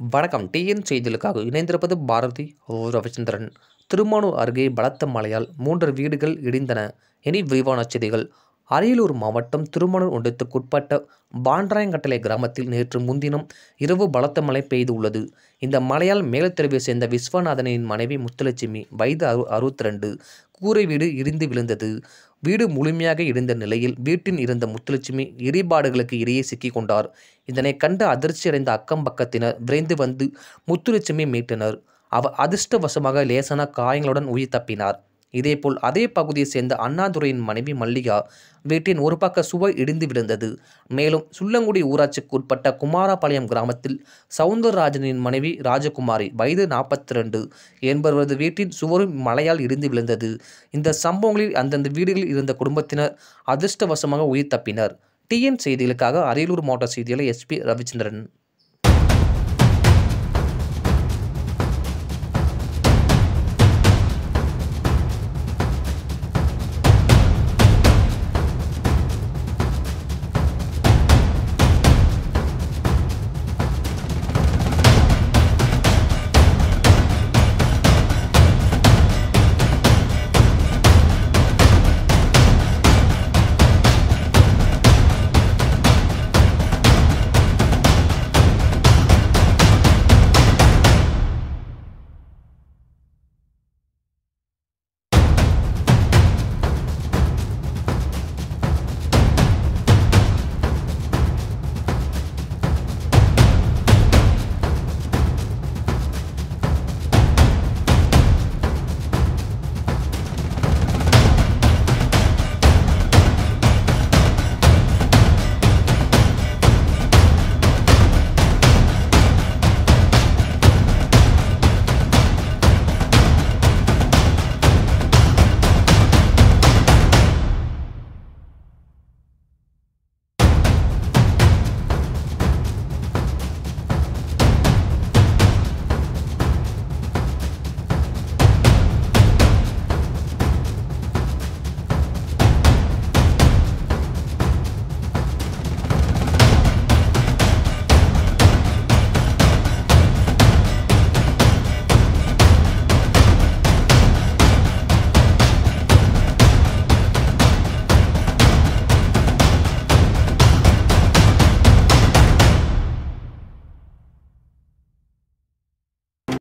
வணக்கம் டிஎன் செய்திகளுக்காக இணைந்திருப்பது பாரதி ஓ ரவிச்சந்திரன் திருமானூர் அருகே பலத்த மழையால் மூன்று வீடுகள் இடிந்தன இனி விரிவான செய்திகள் அரியலூர் மாவட்டம் திருமானூர் ஒன்றியத்துக்குட்பட்ட பாண்டராயங்கட்டளை கிராமத்தில் நேற்று முன்தினம் இரவு பலத்த மழை பெய்துள்ளது இந்த மழையால் மேலத்தெருவை சேர்ந்த விஸ்வநாதனின் மனைவி முத்துலட்சுமி வயது அறு அறுபத்தி ரெண்டு கூரை வீடு இடிந்து விழுந்தது வீடு முழுமையாக இடிந்த நிலையில் வீட்டில் இருந்த முத்துலட்சுமி இடிபாடுகளுக்கு இடையே சிக்கிக் கொண்டார் இதனை கண்டு அதிர்ச்சியடைந்த அக்கம் பக்கத்தினர் விரைந்து வந்து முத்துலட்சுமி மீட்டனர் அவர் அதிர்ஷ்டவசமாக லேசான காயங்களுடன் உயிர் தப்பினார் இதேபோல் அதே பகுதியைச் சேர்ந்த அண்ணாதுரையின் மனைவி மல்லிகா வீட்டின் ஒரு பக்க சுவர் இடிந்து விழுந்தது மேலும் சுள்ளங்குடி ஊராட்சிக்கு உட்பட்ட குமாரபாளையம் கிராமத்தில் சவுந்தரராஜனின் மனைவி ராஜகுமாரி வயது நாற்பத்தி ரெண்டு என்பவரது வீட்டின் சுவரும் மழையால் இடிந்து விழுந்தது இந்த சம்பவங்களில் அந்தந்த வீடுகளில் இருந்த குடும்பத்தினர் அதிர்ஷ்டவசமாக உயிர் தப்பினர் டிஎன் செய்திகளுக்காக அரியலூர் மாவட்ட செய்தியாளர் எஸ்பி ரவிச்சந்திரன்